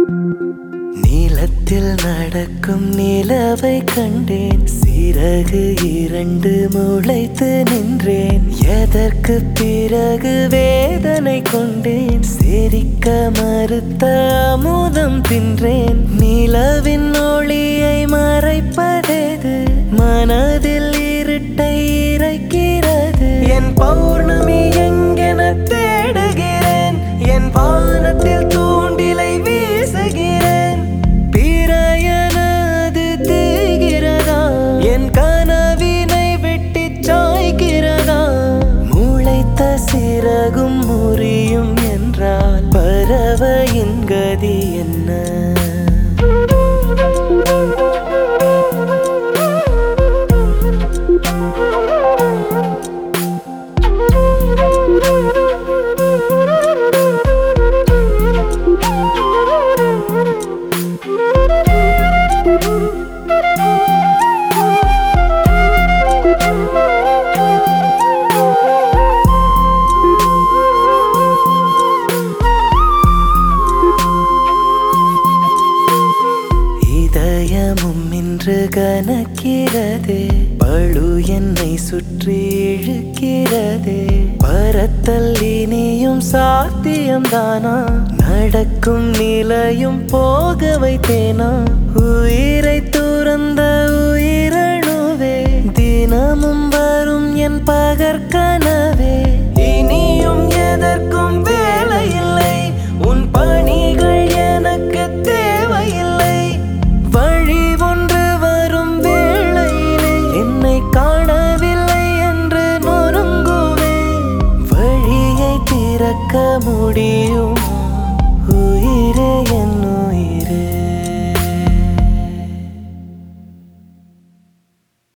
நீலத்தில் நடக்கும் நிலவை கண்டேன் சிறகு இரண்டு முளைத்து நின்றேன் எதற்கு பிறகு வேதனை கொண்டேன் சிரிக்க மறுத்த அமுதம் தின்றேன் நிலவின் ஒளியை மறைப்பதேது மனதில் இருட்டை இறைக்கிறது என் பௌர்ணமி எங்கென தேடுகிறேன் என் வானத்தில் தூண்டிலை வீசுகிறேன் பிறையனது தேய்கிறதா என் கனவினை வெட்டி சாய்கிறதா முளைத்த சிறகும் முறியும் என்றால் பறவையின் கதி என்ன இதயமும் இன்று கனக்கிறதே பழு என்னை சுற்றி இழுக்கிறதே பரத்தல் இனியும் சாத்தியம்தானா நடக்கும் நிலையும் போக வைத்தேனா உயிரை துறந்த உயிரணுவே தினமும் வரும் என் பகற்கனவே இனியும் எதற்கும் வேலையில்லை உன் பணிகள் எனக்கு தேவையில்லை வழி ஒன்று வரும் வேளையிலே என்னை காணவில்லை என்று நொறுங்குவேன் வழியை திறக்க முடியும் உயிரே என்